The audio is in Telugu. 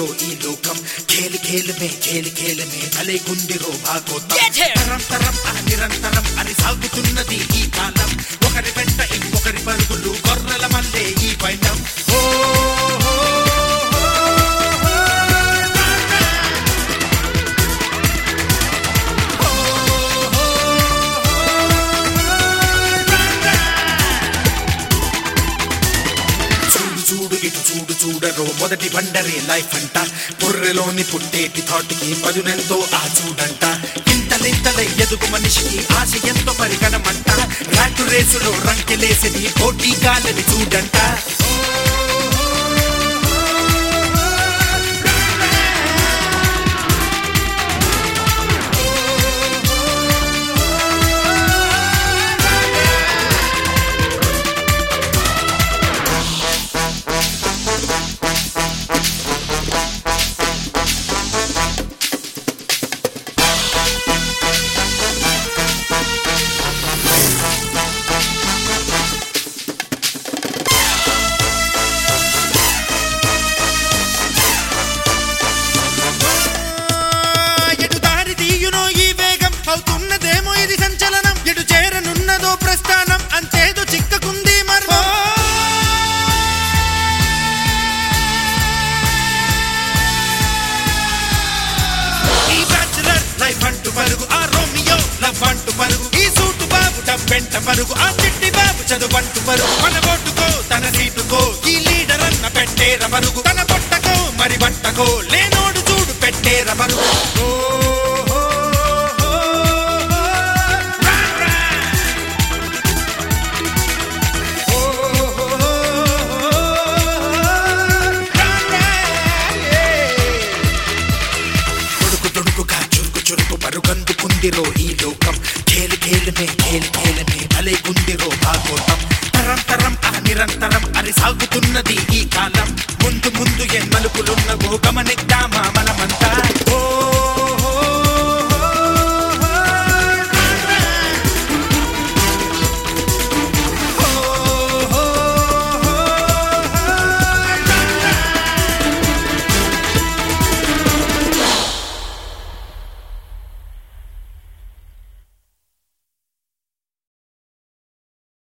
గుందిరో ఈ లోకం ఖేల్ ఖేల్ మే ఖేల్ ఖేల్ మే భలే గుందిరో భాగోతం Get here! తరం తరం ఆ నిరంతరం అని సాగుతున్నది ఈ కాలం ఒకరి వెంట ఇంకొకరి పరుగులు గొర్రెల మల్లే ఈ పైనం ఓ హో, హో, హో, చూడు చూడు ఇటు చూడు చూడరో మొదటి బండరే లైఫ్ అంట బుర్రెలోని పుట్టేటి థాట్కి పదునెంతో ఆ చూడంట ఇంతలింతలై ఎదుగు మనిషికి ఆశ ఎంతో పరిగణమంట రాటు రేసులో రంకెలేసిని పోటీ కాలని చూడంట ఎటు దారి తీయునో ఈ వేగం అవుతున్నదేమో ఇది సంచలనం ఎటు చేరనున్నదో ప్రస్థానం అంతేదో చిక్కకుంది మర్మం ఈ బ్యాచులర్ లైఫ్ అంటూ పరుగు ఆ రోమియో లవ్ అంటూ పరుగు ఈ సూటు బాబు డబ్బెంట పరుగు ఆ చిట్టి బాబు చదువంటూ పరుగు మన ఓటుకో తన సీటుకో ఈ లీడర్ అన్న పెట్టేర పరుగు తన పొట్టకో మరి బట్టకో లేనోడు చూడు పెట్టేర పరుగు ఓ, హో, హో, హో, రా, రా. ఓ, హో, హో, హో, రా, రా, ఏ. తొడుకు తొడుకుగా చురుకు చురుకు పరుగందుకుందిరో ఈ లోకం ఖేల్ ఖేల్ మే ఖేల్ ఖేల్ మే భలే గుందిరో భాగోతం తరం తరం ఆ నిరంతరం అని సాగుతున్నది ఈ కాలం ముందు ముందు ఎన్ మలుపులున్నవో గమనిద్దామా మనమంతా ఓ